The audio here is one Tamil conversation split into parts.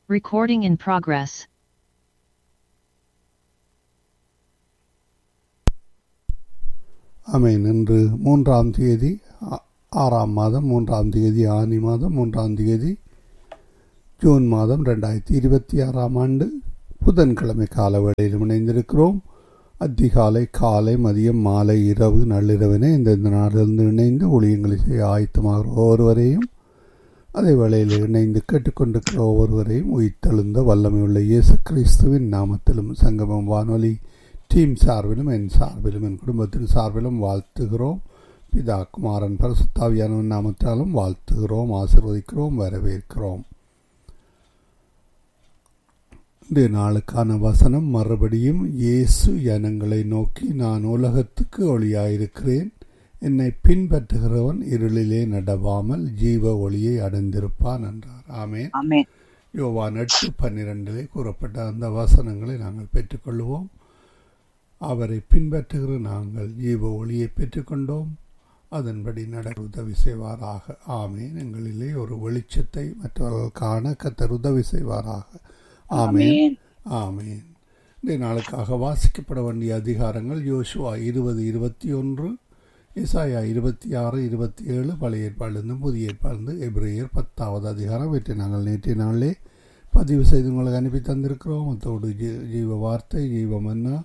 Recording in progress. ஆமேன் இன்று மூன்றாம் தேதி ஆ- ஆறாம் மாதம் மூன்றாம் தேதி ஆனி மாதம் மூன்றாம் தேதி ஜூன் மாதம் ரெண்டாயிரத்தி இருபத்தி ஆறாம் ஆண்டு புதன்கிழமை கால வேளையில் இணைந்திருக்கிறோம் அதிகாலை காலை மதியம் மாலை இரவு நள்ளிரவினை இந்த இந்த நாளிலிருந்து இணைந்து ஊழியங்களை செய்ய ஆயத்தமாகிற ஒவ்வொருவரையும் அதே வேளையில் இணைந்து கேட்டுக்கொண்டிருக்கிற ஒவ்வொருவரையும் உயிர்த்தெழுந்த வல்லமையுள்ள இயேசு கிறிஸ்துவின் நாமத்திலும் சங்கமம் வானொலி டீம் சார்பிலும் என் சார்பிலும் என் குடும்பத்தின் சார்பிலும் வாழ்த்துகிறோம் பிதா குமாரன் பரிசுத்தாவியானவன் நாமத்தாலும் வாழ்த்துகிறோம் ஆசீர்வதிக்கிறோம் வரவேற்கிறோம் இன்றைய நாளுக்கான வசனம் மறுபடியும் இயேசு ஜனங்களை நோக்கி நான் உலகத்துக்கு ஒளியாயிருக்கிறேன் என்னை பின்பற்றுகிறவன் இருளிலே நடவாமல் ஜீவ ஒளியை அடைந்திருப்பான் என்றார் ஆமென் ஆமென் யோவான் எட்டு பன்னிரெண்டிலே கூறப்பட்ட அந்த வசனங்களை நாங்கள் பெற்றுக்கொள்வோம் அவரை பின்பற்றுகிற நாங்கள் ஜீவ ஒளியை பெற்றுக்கொண்டோம் அதன்படி நட உதவி செய்வாராக ஆமேன் எங்களிலே ஒரு வெளிச்சத்தை மற்றவர்கள் காண கத்தர் உதவி செய்வாராக ஆமேன் ஆமென் ஆமேன் இந்த நாளுக்காக வாசிக்கப்பட வேண்டிய அதிகாரங்கள் யோசுவா இருபது இருபத்தி ஒன்று இசாயா இருபத்தி ஆறு இருபத்தி ஏழு பழைய ஏற்பாடிலிருந்து புதிய ஏற்பாடிலிருந்து எப்ரேயர் பத்தாவது அதிகாரம் இவற்றை நாங்கள் நேற்றைய நாளிலே பதிவு செய்து உங்களுக்கு அனுப்பி தந்திருக்கிறோம் அத்தோடு ஜீ ஜீவ வார்த்தை ஜீவ மன்னா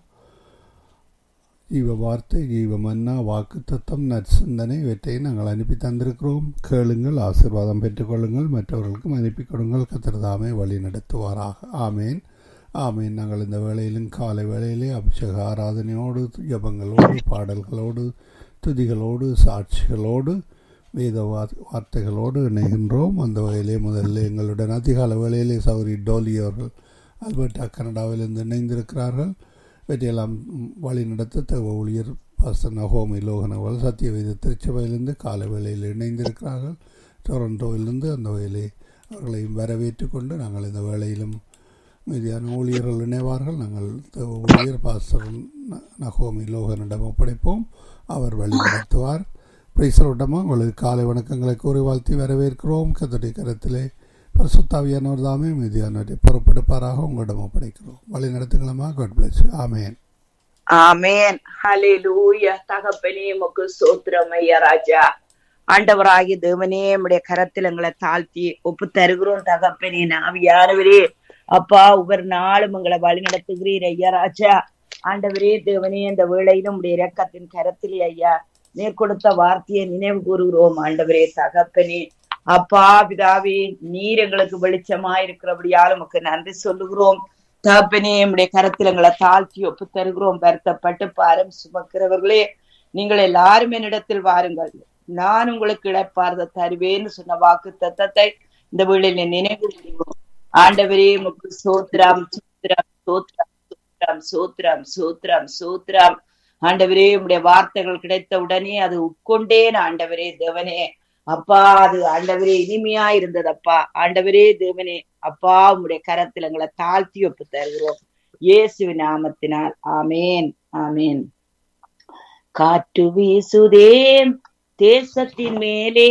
ஜீவ வார்த்தை ஜீவ மன்னா வாக்கு தத்தம் நற்சிந்தனை இவற்றை நாங்கள் அனுப்பி தந்திருக்கிறோம் கேளுங்கள் ஆசீர்வாதம் பெற்றுக்கொள்ளுங்கள் மற்றவர்களுக்கும் அனுப்பி கொடுங்கள் கத்திரதாமே வழி நடத்துவாராக ஆமேன் ஆமேன் நாங்கள் இந்த வேளையிலும் காலை வேளையிலே அபிஷேக ஆராதனையோடு ஜபங்களோடு பாடல்களோடு துதிகளோடு சாட்சிகளோடு வேத வா- வார்த்தைகளோடு இணைகின்றோம் அந்த வகையிலே முதல்ல எங்களுடன் அதிகால வேளையிலே சௌரி டோலி அவர்கள் அல்பர்டா கனடாவிலிருந்து இணைந்திருக்கிறார்கள் இவற்றையெல்லாம் வழி நடத்த தக ஊழியர் பாஸ்டர் நகோமி லோகன் அவர்கள் சத்தியவேத திருச்சபையிலிருந்து காலை வேளையில் இணைந்திருக்கிறார்கள் டொரண்டோவிலிருந்து அந்த வகையிலே அவர்களையும் வரவேற்று கொண்டு நாங்கள் இந்த வேளையிலும் மீதியான ஊழியர்கள் இணைவார்கள் நாங்கள் தக ஊழியர் பாஸ்டர் ந- நகோமி லோகனிடம் ஒப்படைப்போம் அவர் வழி நடத்துவார் பிரைசலோட்டமா உங்களுக்கு காலை வணக்கங்களை கூறி வாழ்த்தி வரவேற்கிறோம் கத்தடி கரத்திலே பரிசுத்தாவியானவர் தாமே மீதியானவற்றை பொறுப்பெடுப்பாராக உங்களிடம் ஒப்படைக்கிறோம் வழி நடத்துங்களமா காட் பிளஸ் ஆமேன் ஆமென் ஹalleluya தகப்பனே உமக்கு ஸ்தோத்திரம் ஐயா ராஜா ஆண்டவராகிய தேவனே உம்முடைய கரத்தில் எங்களை தாழ்த்தி ஒப்பு தருகிறோம் தகப்பனே நாவியானவரே அப்பா ஒவ்வொரு நாளும் எங்களை வழி நடத்துகிறீர் ஐயா ராஜா ஆண்டவரே தேவனே இந்த வேளையிலும் உடைய இரக்கத்தின் கரத்திலே ஐயா நீர் கொடுத்த வார்த்தையை நினைவு கூறுகிறோம் ஆண்டவரே தகப்பனே அப்பா பிதாவே நீர் எங்களுக்கு வெளிச்சமா இருக்கிறபடியால் உமக்கு நன்றி சொல்லுகிறோம் தகப்பனே நம்முடைய கரத்தில் எங்களை தாழ்த்தி ஒப்பு தருகிறோம் வருத்தப்பட்டு பாரம் சுமக்கிறவர்களே நீங்கள் எல்லாரும் என்னிடத்தில் வாருங்கள் நான் உங்களுக்கு இடைப்பார்த தருவேன்னு சொன்ன வாக்கு தத்தத்தை இந்த வீழில் நினைவு கூறுகிறோம். ஆண்டவரே உமக்கு சோத்ரம் சோத்ரம் சோத்ரம் சோத்ரம் சோத்ரம் சோத்ரம் ஆண்டவரே உம்முடைய வார்த்தைகள் கிடைத்த உடனே அது உட்கொண்டேன் ஆண்டவரே தேவனே அப்பா அது ஆண்டவரே இனிமையா இருந்ததப்பா ஆண்டவரே தேவனே அப்பா உம்முடைய கரத்தில் எங்களை தாழ்த்தி ஒப்பு தருகிறோம் இயேசுவின் நாமத்தினால் ஆமேன் ஆமேன் காற்று வீசுதே தேசத்தின் மேலே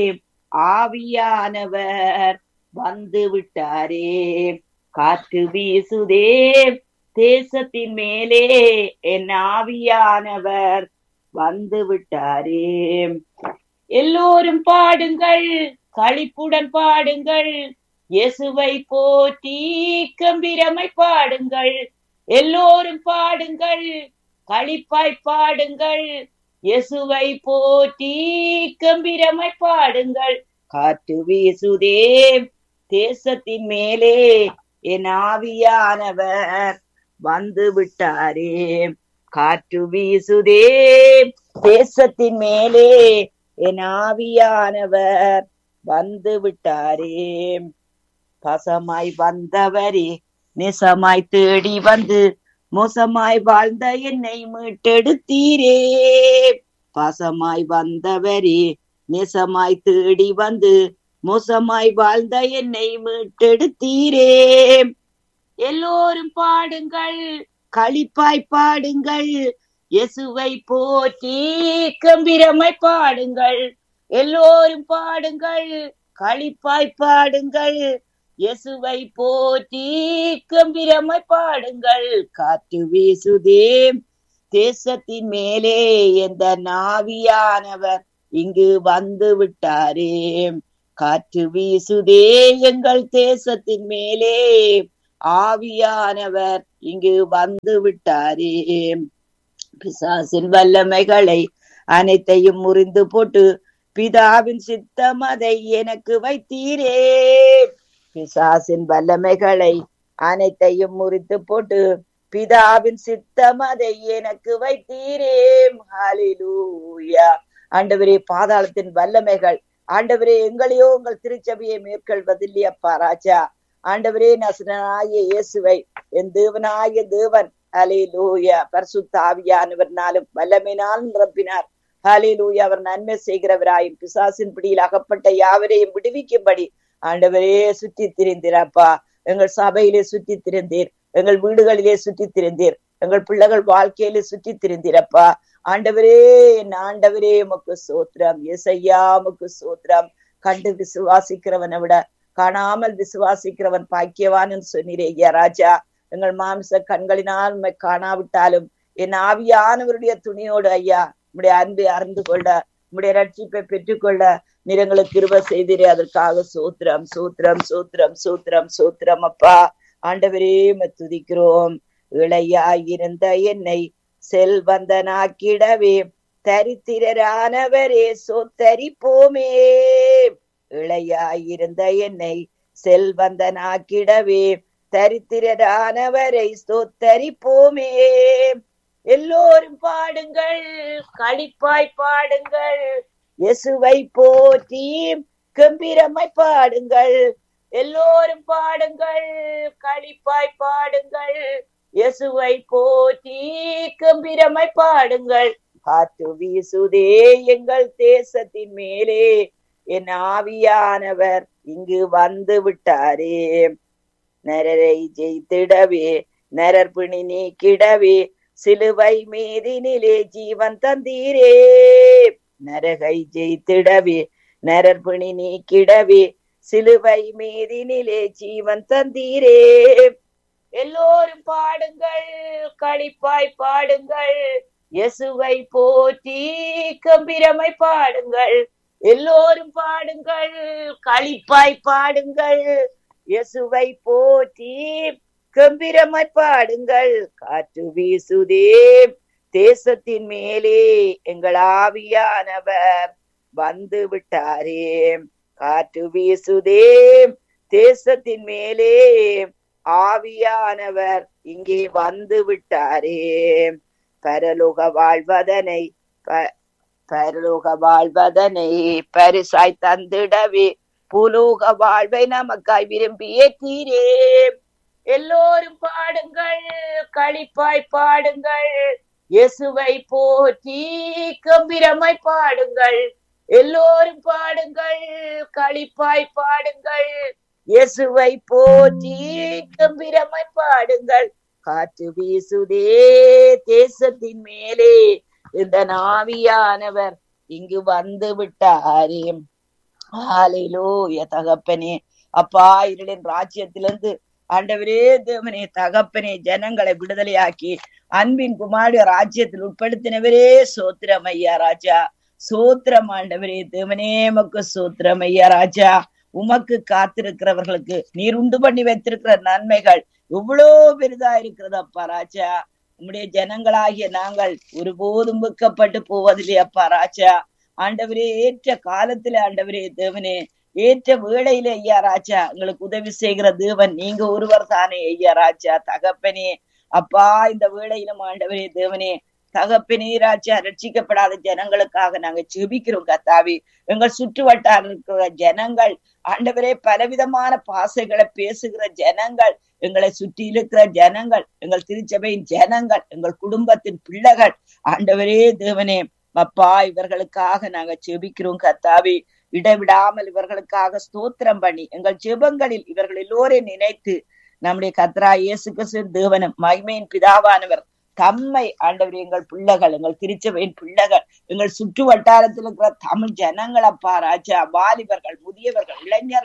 ஆவியானவர் வந்து விட்டாரே காற்று வீசுதே தேசத்தின் மேலே என் ஆவியானவர் வந்து விட்டாரே எல்லோரும் பாடுங்கள் களிப்புடன் பாடுங்கள் இயேசுவை போற்றி கம்பீரமை பாடுங்கள் எல்லோரும் பாடுங்கள் களிப்பாய் பாடுங்கள் இயேசுவை போற்றி கம்பீரமை பாடுங்கள் காற்று வீசுதே தேசத்தின் மேலே என் ஆவியானவர் வந்து விட்டாரே காற்று வீசுதே தேசத்தின் மேலே என் ஆவியானவர் வந்து விட்டாரே பசமாய் வந்தவரே நெசமாய் தேடி வந்து மோசமாய் வாழ்ந்த என்னை மீட்டெடுத்தீரே பாசமாய் வந்தவரே நெசமாய் தேடி வந்து மோசமாய் வாழ்ந்த என்னை மீட்டெடுத்தீரே எல்லோரும் பாடுங்கள் களிப்பாய் பாடுங்கள் இயேசுவை போற்றி கம்பீரமாய் பாடுங்கள் எல்லோரும் பாடுங்கள் களிப்பாய் பாடுங்கள் இயேசுவை போற்றி கம்பீரமாய் பாடுங்கள் காற்று வீசுதே தேசத்தின் மேலே எந்த நாவியானவர் இங்கு வந்து விட்டாரே காற்று வீசுதே எங்கள் தேசத்தின் மேலே ஆவியானவர் இங்கு வந்து விட்டாரே பிசாசின் வல்லமைகளை அனைத்தையும் முறிந்து போட்டு பிதாவின் சித்தம் அதை எனக்கு வைத்தீரே பிசாசின் வல்லமைகளை அனைத்தையும் முறித்து போட்டு பிதாவின் சித்தம் அதை எனக்கு வைத்தீரே ஹalleluya ஆண்டவரே பாதாளத்தின் வல்லமைகள் ஆண்டவரே எங்களையோ உங்கள் திருச்சபையை மேற்கொள்வதில்லையப்பா ராஜா ஆண்டவரே நசனாகிய இயேசுவை என் தேவனாகிய தேவன் ஹalleluya பரிசுத்த ஆவியானவர்னாலும் வல்லமையினால் நிரப்பினார் ஹalleluya அவர் நன்மை செய்கிறவராயும் பிசாசின் பிடியில் அகப்பட்ட யாவரையும் விடுவிக்கும்படி ஆண்டவரே சுற்றி திரிந்தீரப்பா எங்கள் சபையிலே சுற்றி திரிந்தீர் எங்கள் வீடுகளிலே சுற்றி திரிந்தீர் எங்கள் பிள்ளைகள் வாழ்க்கையிலே சுற்றி திரிந்தீரப்பா ஆண்டவரே என் ஆண்டவரே உமக்கு சோத்திரம் எசையா உமக்கு சோத்திரம் கண்டு விசுவாசிக்கிறவனை விட காணாமல் விசுவாசிக்கிறவன் பாக்கியவான்னு சொன்னீரே ஐயா ராஜா எங்கள் மாம்ச கண்களினால் உண்மை காணாவிட்டாலும் என் ஆவியானவருடைய துணியோடு ஐயா உம்முடைய அன்பை அறிந்து கொள்ள உம்முடைய ரட்சிப்பை பெற்றுக்கொள்ள நிறங்களுக்கு கிருப செய்திரே அதற்காக சோத்திரம் சோத்திரம் சோத்திரம் சோத்திரம் சோத்திரம் அப்பா ஆண்டவரே துதிக்கிறோம் இளையாயிருந்த என்னை செல்வந்தனாக்கிடவே தரித்திரரானவரே சொத்தரிப்போமே இளையாயிருந்த என்னை செல்வந்தனாக்கிடவே தரித்திரரானவரை சொத்தரிப்போமே எல்லோரும் பாடுங்கள் களிப்பாய் பாடுங்கள் இயேசுவை போற்றி கம்பீரமாய் பாடுங்கள் எல்லோரும் பாடுங்கள் களிப்பாய் பாடுங்கள் இயேசுவை போற்றி கம்பீரமாய் பாடுங்கள் காற்று வீசுதே எங்கள் தேசத்தின் மேலே என் ஆவியானவர் இங்கு வந்து விட்டாரே நரரை ஜெயித்திடவே நரர்பிணி நீக்கிடவே சிலுவை மீதினிலே ஜீவன் தந்தீரே நரகை ஜெயித்திடவே நரர்பிணி நீக்கிடவே சிலுவை மீதினிலே ஜீவன் தந்தீரே எல்லோரும் பாடுங்கள் களிப்பாய் பாடுங்கள் இயேசுவை போற்றி கம்பீரமாய் பாடுங்கள் எல்லோரும் பாடுங்கள் களிப்பாய் பாடுங்கள் இயேசுவை போற்றி கம்பீரமாய் பாடுங்கள் காற்று வீசுதே தேசத்தின் மேலே எங்கள் ஆவியானவர் வந்து விட்டாரே காற்று வீசுதே தேசத்தின் மேலே ஆவியானவர் இங்கே வந்து விட்டாரே பரலோக வாழ்வதனை பரலோக வாழ்வதனை பரிசாய் தந்திடவே பூலோக வாழ்வை நமக்காய் விரும்பிய தீரே எல்லோரும் பாடுங்கள் களிப்பாய் பாடுங்கள் இயேசுவை போற்றி கம்பீரமாய் பாடுங்கள் எல்லோரும் பாடுங்கள் களிப்பாய் பாடுங்கள் இயேசுவை போற்றி கம்பீரமாய் பாடுங்கள் காற்று வீசுதே தேசத்தின் மேலே இந்த நாவியானவர் இங்கு வந்து விட்டாரே ஆலையிலோ தகப்பனே அப்பா இருளின் ராஜ்யத்திலிருந்து ஆண்டவரே தேவனே தகப்பனே ஜனங்களை விடுதலையாக்கி அன்பின் குமாரி ராஜ்யத்தில் உட்படுத்தினவரே சோத்திரம் ஐயா ராஜா சோத்திரம் ஆண்டவரே தேவனே மக்கு சோத்திரம் ஐயா ராஜா உமக்கு காத்திருக்கிறவர்களுக்கு நீர் உண்டு பண்ணி வைத்திருக்கிற நன்மைகள் எவ்வளவு பெரிதா இருக்கிறது அப்பா ராஜா உம்முடைய ஜனங்களாகிய நாங்கள் ஒருபோதும் விற்கப்பட்டு போவதில்லை அப்பா ராஜா ஆண்டவரே ஏற்ற காலத்துல ஆண்டவரே தேவனே ஏற்ற வேளையில ஐயா ராஜா உங்களுக்கு உதவி செய்கிற தேவன் நீங்க ஒருவர் தானே ஐயா ராஜா தகப்பனே அப்பா இந்த வேளையிலும் ஆண்டவரே தேவனே தகப்பனே ராஜா ரட்சிக்கப்படாத ஜனங்களுக்காக நாங்க ஜெபிக்கிறோம் கத்தாவி எங்கள் சுற்று வட்டாரம் இருக்கிற ஜனங்கள் ஆண்டவரே பலவிதமான பாசைகளை பேசுகிற ஜனங்கள் எங்களை சுற்றி இருக்கிற ஜனங்கள் எங்கள் திருச்சபையின் ஜனங்கள் எங்கள் குடும்பத்தின் பிள்ளைகள் ஆண்டவரே தேவனே அப்பா இவர்களுக்காக நாங்க ஜெபிக்கிறோம் கத்தாவி இடைவிடாமல் இவர்களுக்காக ஸ்தோத்திரம் பண்ணி எங்கள் ஜெபங்களில் இவர்கள் எல்லோரையும் நினைத்து நம்முடைய கத்ரா இயேசு கிறிஸ்து தேவனும் மகிமையின் பிதாவானவர் தம்மை ஆண்டவர் எங்கள் பிள்ளைகள் எங்கள் திருச்சபையின் பிள்ளைகள் எங்கள் சுற்று வட்டாரத்தில் இருக்கிற தமிழ் ஜனங்கள் அப்பா ராஜா வாலிபர்கள் முதியவர்கள் இளைஞர்கள்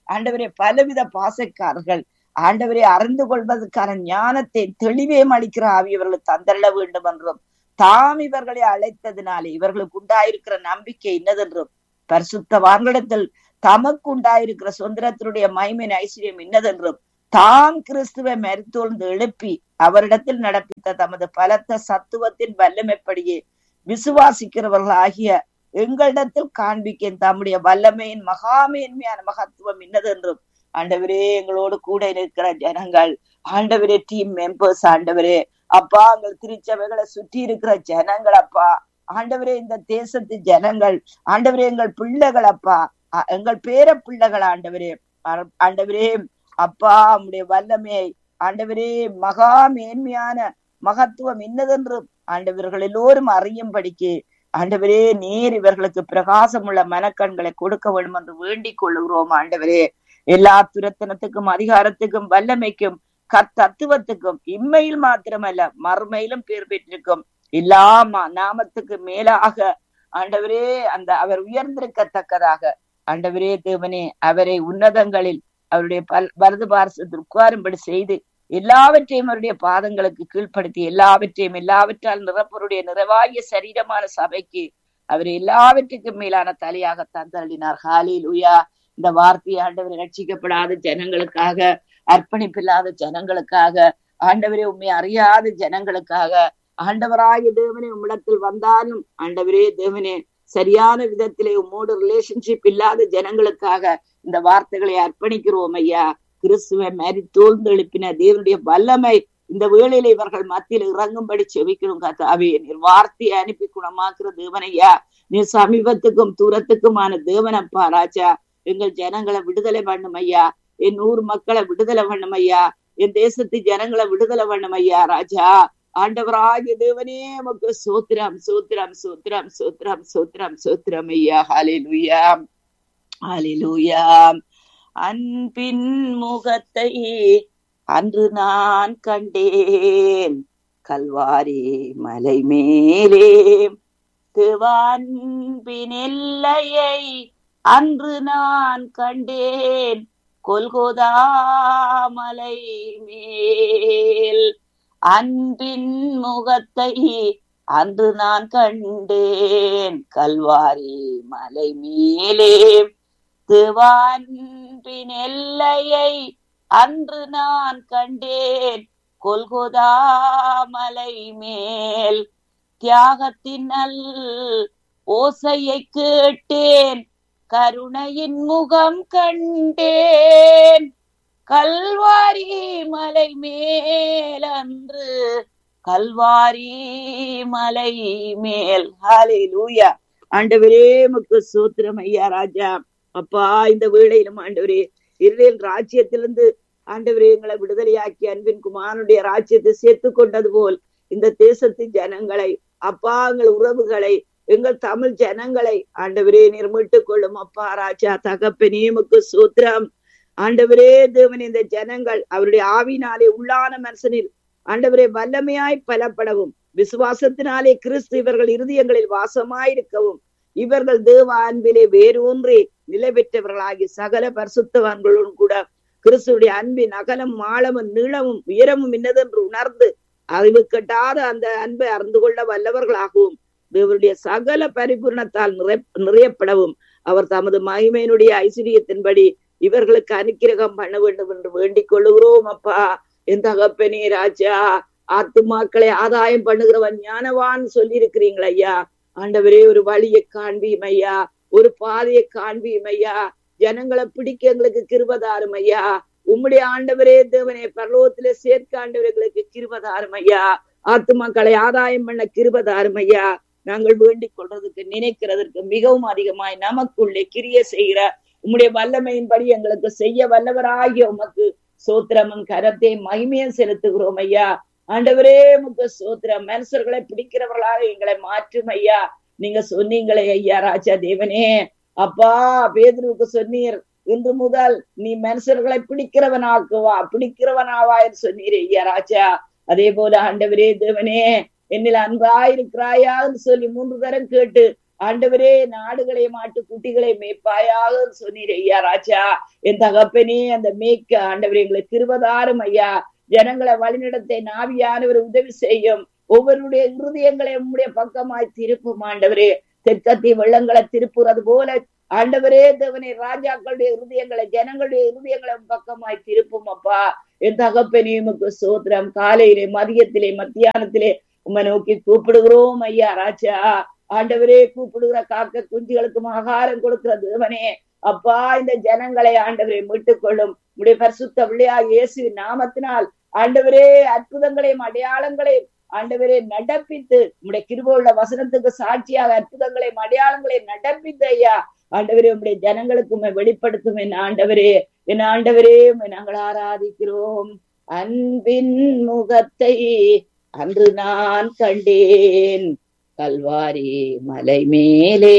ஆண்டவரே பலவித பாசக்காரர்கள் ஆண்டவரை அறிந்து கொள்வதற்கான ஞானத்தை தெளிவையும் அளிக்கிற ஆவி இவர்களுக்கு தந்தள்ள வேண்டும் என்றும் தாம் இவர்களை அழைத்ததினாலே இவர்களுக்கு உண்டாயிருக்கிற நம்பிக்கை இன்னதென்றும் பரிசுத்தவான்களிடத்தில் தமக்கு உண்டாயிருக்கிற சுதந்திரத்தினுடைய மைமின் ஐஸ்வர்யம் இன்னதென்றும் தாம் கிறிஸ்துவை மருத்துவந்து எழுப்பி அவரிடத்தில் நடப்பித்த தமது பலத்த சத்துவத்தின் வல்லமைப்படியே விசுவாசிக்கிறவர்கள் ஆகிய எங்களிடத்தில் காண்பிக்க தம்முடைய வல்லமையின் மகாமேன்மையான மகத்துவம் இன்னதென்றும் ஆண்டவரே எங்களோடு கூட இருக்கிற ஜனங்கள் ஆண்டவரே டீம் மெம்பர்ஸ் ஆண்டவரே அப்பா எங்கள் திருச்சபைகளை சுற்றி இருக்கிற ஜனங்கள் அப்பா ஆண்டவரே இந்த தேசத்து ஜனங்கள் ஆண்டவரே எங்கள் பிள்ளைகள் அப்பா எங்கள் பேர பிள்ளைகள் ஆண்டவரே ஆண்டவரே அப்பா உடைய வல்லமையை ஆண்டவரே மகா மேன்மையான மகத்துவம் இன்னதென்றும் ஆண்டவர்கள் எல்லோரும் அறியும்படிக்கு ஆண்டவரே நேர் இவர்களுக்கு பிரகாசம் உள்ள மனக்கண்களை கொடுக்க வேண்டும் என்று வேண்டிக் கொள்ளுகிறோம் ஆண்டவரே எல்லா துரத்தனத்துக்கும் அதிகாரத்துக்கும் வல்லமைக்கும் கத்தத்துவத்துக்கும் இம்மையில் மாத்திரமல்ல மறுமையிலும் பேர் பெற்றிருக்கும் எல்லா நாமத்துக்கு மேலாக ஆண்டவரே அந்த அவர் உயர்ந்திருக்கத்தக்கதாக ஆண்டவரே தேவனே அவரை உன்னதங்களில் அவருடைய பல் வலது பாரசத்தில் உட்காரும்படி செய்து எல்லாவற்றையும் அவருடைய பாதங்களுக்கு கீழ்ப்படுத்தி எல்லாவற்றையும் எல்லாவற்றால் நிரப்பருடைய நிறைவாகிய சரீரமான சபைக்கு அவர் எல்லாவற்றுக்கும் மேலான தலையாக தந்தள்ளினார் ஹாலில் உயா இந்த வார்த்தையை ஆண்டவரை ரட்சிக்கப்படாத ஜனங்களுக்காக அர்ப்பணிப்பில்லாத ஜனங்களுக்காக ஆண்டவரே உண்மை அறியாத ஜனங்களுக்காக ஆண்டவராய தேவனே உம்மிடத்தில் வந்தாலும் ஆண்டவரே தேவனே சரியான விதத்திலே உம்மோடு ரிலேஷன்ஷிப் இல்லாத ஜனங்களுக்காக இந்த வார்த்தைகளை அர்ப்பணிக்கிறோம் ஐயா கிறிஸ்துவ மாரி தோல்ந்து எழுப்பின தேவனுடைய வல்லமை இந்த வேளையில இவர்கள் மத்தியில் இறங்கும்படி செவிக்கணும் கத்தாவே நீர் வார்த்தையை அனுப்பி குணமாக்குற தேவனையா நீர் சமீபத்துக்கும் தூரத்துக்குமான தேவனப்பா ராஜா எங்கள் ஜனங்களை விடுதலை பண்ணும் ஐயா என் ஊர் மக்களை விடுதலை பண்ணும் ஐயா என் தேசத்து ஜனங்களை விடுதலை பண்ணும் ஐயா ராஜா ஆண்டவராகிய தேவனே உமக்கு சோத்திரம் சோத்திரம் சோத்திரம் சோத்திரம் சோத்திரம் சோத்திரம் ஐயா ஹாலிலுயா ஹாலிலுயா அன்பின் முகத்தை அன்று நான் கண்டேன் கல்வாரி மலை மேலே திருவான்பின் எல்லையை அன்று நான் கண்டேன் கொல்கோதா மலை மேல் அன்பின் முகத்தை அன்று நான் கண்டேன் கல்வாரி மலை மேலே திருவான்பின் எல்லையை அன்று நான் கண்டேன் கொல்கோதா மலை மேல் தியாகத்தின் நல் ஓசையை கேட்டேன் கருணையின் முகம் கண்டேன் கல்வாரி மலை மேல் அன்று கல்வாரி மலை மேல் ஹாலே லூயா ஆண்டவரே முக்கு சூத்திரம் ஐயா ராஜா அப்பா இந்த வேளையிலும் ஆண்டவரே இஸ்ரேல் ராஜ்யத்திலிருந்து ஆண்டவரே எங்களை விடுதலையாக்கி அன்பின் குமாரனுடைய ராஜ்யத்தை சேர்த்து கொண்டது போல் இந்த தேசத்தின் ஜனங்களை அப்பா எங்கள் உறவுகளை எங்கள் தமிழ் ஜனங்களை ஆண்டவரே நீர் மீட்டுக் கொள்ளும் அப்பா ராஜா தகப்பனே முக்கு சூத்திரம் ஆண்டவரே தேவன் இந்த ஜனங்கள் அவருடைய ஆவினாலே உள்ளான மனுஷனில் ஆண்டவரே வல்லமையாய் பலப்படவும் விசுவாசத்தினாலே கிறிஸ்து இவர்கள் இருதயங்களில் வாசமாயிருக்கவும் இவர்கள் தேவ அன்பிலே வேரூன்றி நிலை பெற்றவர்களாகி சகல பரிசுத்தவான்களுடன் கூட கிறிஸ்துடைய அன்பின் அகலம் ஆழமும் நீளமும் உயரமும் இன்னதென்று உணர்ந்து அறிவு கட்டாத அந்த அன்பை அறிந்து கொள்ள வல்லவர்களாகவும் தேவருடைய சகல பரிபூர்ணத்தால் நிறை நிறையப்படவும் அவர் தமது மகிமையினுடைய ஐஸ்வர்யத்தின்படி இவர்களுக்கு அனுக்கிரகம் பண்ண வேண்டும் என்று வேண்டிக் கொள்ளுகிறோம் அப்பா என் தகப்பனே ராஜா ஆத்துமாக்களை ஆதாயம் பண்ணுகிறவன் ஞானவான் சொல்லி இருக்கிறீங்களா ஐயா ஆண்டவரே ஒரு வழியை காண்பியும் ஐயா ஒரு பாதையை காண்பியும் ஐயா ஜனங்களை பிடிக்க எங்களுக்கு கிருபதாரும் ஐயா உம்முடைய ஆண்டவரே தேவனே பரலோகத்திலே சேர்க்க ஆண்டவர்களுக்கு கிருபதாரும் ஐயா ஆத்துமாக்களை ஆதாயம் பண்ண கிருபதாரும் ஐயா நாங்கள் வேண்டிக் கொள்றதுக்கு நினைக்கிறதற்கு மிகவும் அதிகமாய் நமக்குள்ளே கிரிய செய்கிற உம்முடைய வல்லமையின்படி எங்களுக்கு செய்ய வல்லவராகிய உமக்கு சோத்திரமும் கரத்தை மகிமையும் செலுத்துகிறோம் ஐயா ஆண்டவரே உமக்கு சோத்திரம் மனுஷர்களை பிடிக்கிறவர்களாக எங்களை மாற்றும் ஐயா நீங்க சொன்னீங்களே ஐயா ராஜா தேவனே அப்பா பேதுருவுக்கு சொன்னீர் இன்று முதல் நீ மனுஷர்களை பிடிக்கிறவனாக்குவா பிடிக்கிறவனாவா என்று சொன்னீர் ஐயா ராஜா அதே போல ஆண்டவரே தேவனே என்னில் அன்பாயிருக்கிறாயான்னு சொல்லி மூன்று தரம் கேட்டு ஆண்டவரே நாடுகளை மாட்டு குட்டிகளை மேய்ப்பாயாக சொன்னீர் ஐயா ராஜா என் தகப்பனே அந்த மேய்க்க ஆண்டவரே எங்களை திருவதாரும் ஐயா ஜனங்களை வழிநடத்தை நாவியானவர் உதவி செய்யும் ஒவ்வொருடைய இருதயங்களை உம்முடைய பக்கமாய் திருப்பும் ஆண்டவரே தெற்கத்தி வெள்ளங்களை திருப்புறது போல ஆண்டவரே தேவனே ராஜாக்களுடைய இருதயங்களை ஜனங்களுடைய இருதயங்களை உம் பக்கமாய் திருப்பும் அப்பா என் தகப்பனே உமக்கு சோத்திரம் காலையிலே மதியத்திலே மத்தியானத்திலே உம்மை நோக்கி கூப்பிடுகிறோம் ஐயா ராஜா ஆண்டவரே கூப்பிடுகிற காக்க குஞ்சுகளுக்கும் ஆகாரம் கொடுக்கிற தேவனே அப்பா இந்த ஜனங்களை ஆண்டவரை மீட்டுக் கொள்ளும் உடைய பரிசுத்த விளையா இயேசு நாமத்தினால் ஆண்டவரே அற்புதங்களையும் அடையாளங்களையும் ஆண்டவரே நடப்பித்து உடைய கிருபோள்ள வசனத்துக்கு சாட்சியாக அற்புதங்களையும் அடையாளங்களையும் நடப்பித்து ஐயா ஆண்டவரே உங்களுடைய ஜனங்களுக்கு உண்மை வெளிப்படுத்தும் என் ஆண்டவரே என் ஆண்டவரே உம்மை நாங்கள் ஆராதிக்கிறோம் அன்பின் முகத்தை அன்று நான் கண்டேன் கல்வாரி மலை மேலே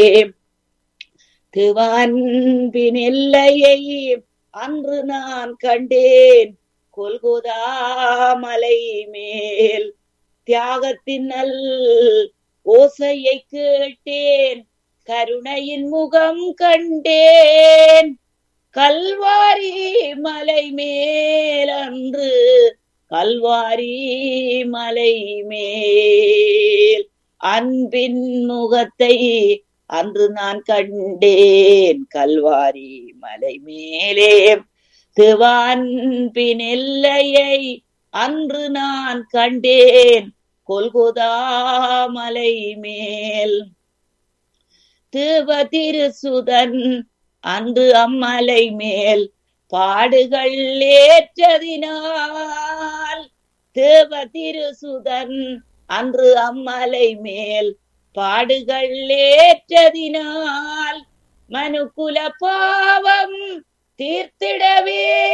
திருவான்பின் எல்லையை அன்று நான் கண்டேன் கொல்கோதா மலை மேல் தியாகத்தின் நல் ஓசையை கேட்டேன் கருணையின் முகம் கண்டேன் கல்வாரி மலை மேல் அன்று கல்வாரி மலை மேல் அன்பின் முகத்தை அன்று நான் கண்டேன் கல்வாரி மலை மேலே திவான்பின் எல்லையை அன்று நான் கண்டேன் கொல்கோதா மலை மேல் தேவ திருசுதன் அன்று அம்மலை மேல் பாடுகள் ஏற்றதினால் தேவ திருசுதன் அன்று அம்மலை மேல் பாடுகள் ஏற்றதினால் மனுக்குல பாவம் தீர்த்திடவே